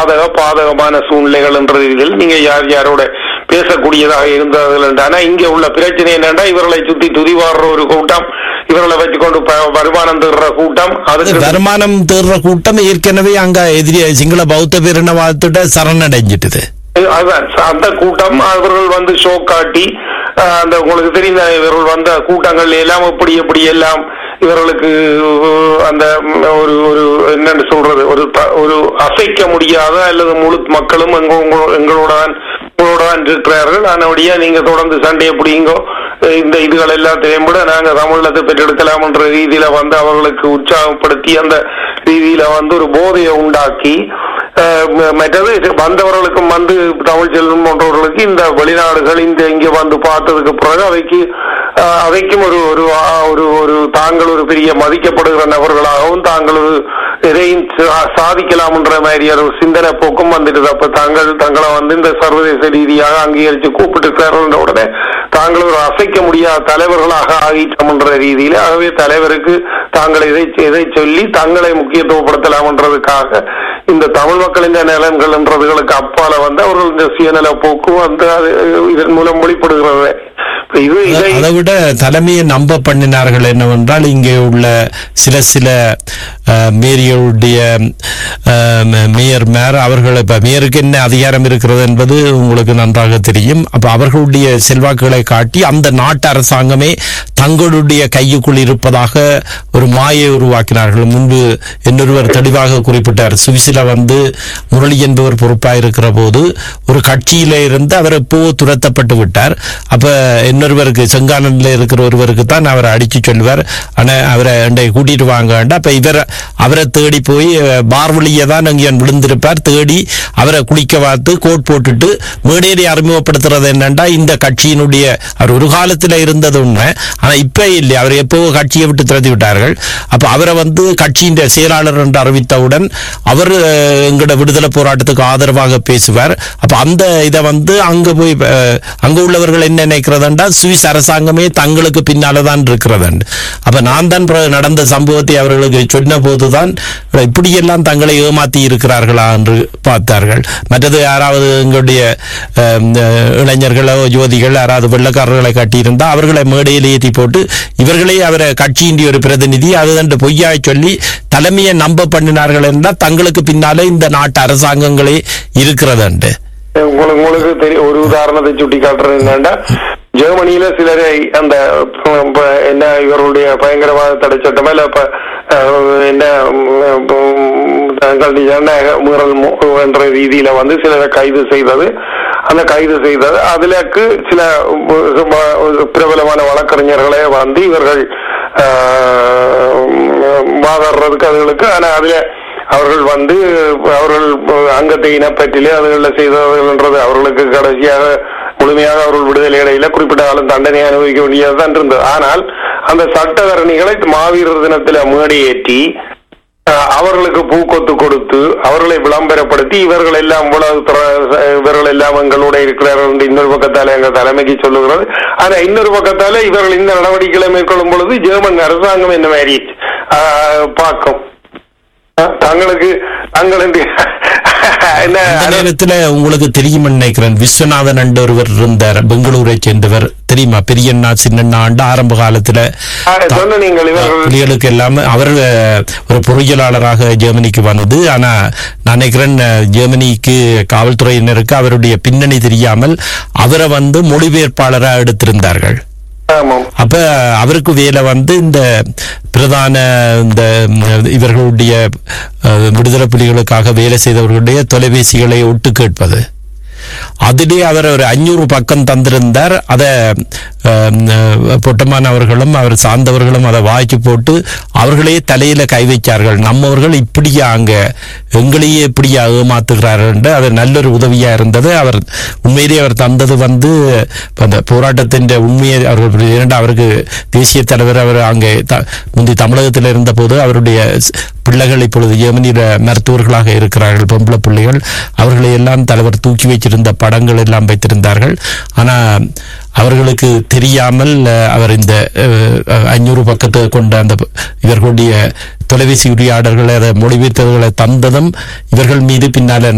சாதக பாதகமான சூழ்நிலைகள் என்ற ரீதியில் நீங்க யார் யாரோட பேசக்கூடியதாக இருந்தது ஆனா இங்க உள்ள பிரச்சனை என்னன்னா இவர்களை சுத்தி துதிவாடுற ஒரு கூட்டம் இவர்களை வச்சுக்கொண்டு ப- வருமானம் தர்ற கூட்டம் அதுக்கு வருமானம் தேடுற கூட்டம் ஏற்கனவே அங்க எதிரி சிங்கள பௌத்த பேரினவாதத்திட்ட சரணடைஞ்சிட்டுது அதான் அந்த கூட்டம் அவர்கள் வந்து ஷோ காட்டி அஹ், அந்த உங்களுக்கு தெரிந்த இவர்கள் வந்த கூட்டங்கள் எல்லாம் எப்படி எப்படி எல்லாம் இவர்களுக்கு அஹ், அந்த ம், ஒரு ஒரு என்னன்னு சொல்றது ஒரு த- ஒரு அசைக்க முடியாத அல்லது முழு மக்களும் எங்க உங்க- எங்களோட உங்களோட தான் இருக்கிறார்கள் ஆனபடியா நீங்க தொடர்ந்து சண்டையை பிடிங்கோ அஹ், இந்த இதுகள் எல்லாத்தையும் விட நாங்க தமிழத்தை பெற்றெடுக்கலாம் என்ற ரீதியில வந்து அவர்களுக்கு உற்சாகப்படுத்தி அந்த ரீதியில வந்து ஒரு போதையை உண்டாக்கி அஹ், ம- மற்றது இது வந்தவர்களுக்கும் வந்து தமிழ் செல்வம் போன்றவர்களுக்கு இந்த வெளிநாடுகள் இந்த இங்க வந்து பார்த்ததுக்கு பிறகு அவைக்கு அஹ், அவைக்கும் ஒரு ஒரு ஆ- ஒரு ஒரு தாங்கள் ஒரு பெரிய மதிக்கப்படுகிற நபர்களாகவும் தாங்கள் ஒரு எதையும் சா- சாதிக்கலாம் என்ற மாதிரி ஒரு சிந்தனை போக்கும் வந்துடுது அப்ப தாங்கள் தங்களை வந்து இந்த சர்வதேச ரீதியாக அங்கீகரித்து கூப்பிட்டு உடனே தாங்கள் ஒரு அசைக்க முடியாத தலைவர்களாக ஆகிட்டோம் என்ற ரீதியில ஆகவே தலைவருக்கு தாங்கள் இதை இதை சொல்லி தங்களை முக்கியத்துவப்படுத்தலாம் என்றதுக்காக இந்த தமிழ் மக்களின் நலன்கள் என்றதுகளுக்கு அப்பால வந்து அவர்கள் இந்த சுயநல போக்கு வந்து அது இதன் மூலம் வெளிப்படுகிறது இப்ப இது இதை அதை விட தலைமையை நம்ப பண்ணினார்கள் என்னவென்றால் இங்கே உள்ள சில சில அஹ், மேயர்களுடைய அஹ், மே- மேயர் மேர் அவர்கள் இப்ப மேயருக்கு என்ன அதிகாரம் இருக்கிறது என்பது உங்களுக்கு நன்றாக தெரியும் அப்ப அவர்களுடைய செல்வாக்குகளை காட்டி அந்த நாட்டு அரசாங்கமே தங்களுடைய கையுக்குள் இருப்பதாக ஒரு மாயை உருவாக்கினார்கள் முன்பு இன்னொருவர் தெளிவாக குறிப்பிட்டார் சுவிசில வந்து முரளி என்பவர் பொறுப்பாயிருக்கிற போது ஒரு கட்சியில இருந்து அவர் எப்போ துரத்தப்பட்டு விட்டார் அப்ப இன்னொருவருக்கு செங்கானல்ல இருக்கிற ஒருவருக்கு தான் அவரை அடிச்சு சொல்லுவார் ஆனா அவரை என்னை கூட்டிட்டு வாங்க அப்ப இவர் அவரை தேடி போய் அஹ், பார் வழியே தான் அங்கே விழுந்திருப்பார் தேடி அவரை குளிக்க பார்த்து கோட் போட்டுட்டு மேடையை அறிமுகப்படுத்துறது என்னண்டா இந்த கட்சியினுடைய அவர் ஒரு காலத்துல இருந்தது உண்மை ஆனா இப்ப இல்லை அவர் எப்போ கட்சியை விட்டு துரத்தி விட்டார்கள் அப்ப அவரை வந்து கட்சியின் செயலாளர் என்று அறிவித்தவுடன் அவர் அஹ், எங்களோட விடுதலை போராட்டத்துக்கு ஆதரவாக பேசுவார் அப்ப அந்த இதை வந்து அங்க போய் அஹ், அங்க உள்ளவர்கள் என்ன நினைக்கிறதுண்டா சுவிஸ் அரசாங்கமே தங்களுக்கு பின்னாலதான் இருக்கிறது அப்ப நான் தான் பிறகு நடந்த சம்பவத்தை அவர்களுக்கு சொன்ன போதுதான் இப்படியெல்லாம் தங்களை ஏமாத்தி இருக்கிறார்களா என்று பார்த்தார்கள் மற்றது யாராவது எங்களுடைய அஹ், அஹ், இளைஞர்களோ யுவதிகள் யாராவது வெள்ளக்காரர்களை கட்டியிருந்தா அவர்களை மேடையில் ஏற்றி போட்டு இவர்களே அவரை கட்சியின் ஒரு பிரதிநிதி அதுதான் பொய்யாய் சொல்லி தலைமையை நம்ப பண்ணினார்கள் என்றால் தங்களுக்கு பின்னாலே இந்த நாட்டு அரசாங்கங்களே இருக்கிறது உங்களுக்கு உங்களுக்கு தெரியும் ஒரு உதாரணத்தை சுட்டி காட்டுறது என்னன்னா ஜெர்மனியில சிலரை அந்த இப்ப என்ன இவர்களுடைய பயங்கரவாத தடை சட்டம் இல்ல இப்ப அஹ், என்ன உம், உம், தங்களுடைய ஜனநாயக மீறல் மு- என்ற ரீதியில வந்து சிலரை கைது செய்தது அந்த கைது செய்தது அதுலக்கு சில உம், பிரபலமான வழக்கறிஞர்களே வந்து இவர்கள் ஆஹ், வாதாடுறதுக்கு அதுகளுக்கு ஆனா அதுல அவர்கள் வந்து அவர்கள் அங்கத்தை இனப்பற்றிலே அதுகளில் செய்தவர்கள்ன்றது அவர்களுக்கு கடைசியாக முழுமையாக அவர்கள் விடுதலை இடையில குறிப்பிட்ட காலம் தண்டனை அனுபவிக்க வேண்டியதுதான் இருந்தது ஆனால் அந்த சட்டத்தரணிகளை மாவீரர் தினத்துல மேடையேற்றி அஹ், அவர்களுக்கு பூக்கொத்து கொடுத்து அவர்களை விளம்பரப்படுத்தி இவர்கள் எல்லாம் இவ்வளவு திற- இவர்கள் எல்லாம் எங்களோட இருக்கிறார்கள் என்று இன்னொரு பக்கத்தால எங்க தலைமைக்கு சொல்லுகிறது ஆனா இன்னொரு பக்கத்தால இவர்கள் இந்த நடவடிக்கைகளை மேற்கொள்ளும் பொழுது ஜெர்மன் அரசாங்கம் என்ன மாதிரி அஹ், பார்க்கும் அஹ், தங்களுக்கு தங்களுடைய என்ன அந்த நேரத்துல உங்களுக்கு தெரியும் நினைக்கிறேன் விஸ்வநாதன் என்ற ஒருவர் இருந்தார் பெங்களூரை சேர்ந்தவர் தெரியுமா பெரியண்ணா சின்னண்ணா ஆண்டு ஆரம்ப காலத்துல ஆ, சொன்ன நீங்கள் இவர்கள் புலிகளுக்கு எல்லாமே அவர் அஹ், ஒரு பொறியியலாளராக ஜெர்மனிக்கு வந்தது ஆனா நான் நினைக்கிறேன் அஹ், ஜெர்மனிக்கு காவல்துறையினருக்கு அவருடைய பின்னணி தெரியாமல் அவரை வந்து மொழிபெயர்ப்பாளராக எடுத்திருந்தார்கள் ஆமாம் அப்ப அவருக்கு வேலை வந்து இந்த பிரதான இந்த ம், இவர்களுடைய அஹ், விடுதலை புலிகளுக்காக வேலை செய்தவர்களுடைய தொலைபேசிகளை ஒட்டு கேட்பது அதிலே அவர் ஒரு அஞ்சூறு பக்கம் தந்திருந்தார் அதை பொட்டமான அவர்களும் அவர் சார்ந்தவர்களும் அதை வாய்ச்சி போட்டு அவர்களே தலையில கை வைச்சார்கள் நம்மவர்கள் இப்படியா அங்க எங்களையே இப்படியா ஏமாத்துகிறார்கள் என்று அது நல்ல ஒரு உதவியா இருந்தது அவர் உண்மையிலேயே அவர் தந்தது வந்து இப்ப அந்த போராட்டத்தின் உண்மையை அவர்கள் இரண்டு அவருக்கு தேசிய தலைவர் அவர் அங்கே த- முந்தி தமிழகத்தில் இருந்த போது அவருடைய ஸ்- பிள்ளைகள் இப்பொழுது ஜெர்மனியில மருத்துவர்களாக இருக்கிறார்கள் பொம்பளை பிள்ளைகள் அவர்களை எல்லாம் தலைவர் தூக்கி வைத்திருந்த படங்கள் எல்லாம் வைத்திருந்தார்கள் ஆனா அவர்களுக்கு தெரியாமல் அஹ், அவர் இந்த அஞ்சூறு பக்கத்தை கொண்ட அந்த ப- இவர்களுடைய தொலைபேசி உரையாடல்களை அதை மொழிபெயர்த்தவர்களை தந்ததும் இவர்கள் மீது பின்னால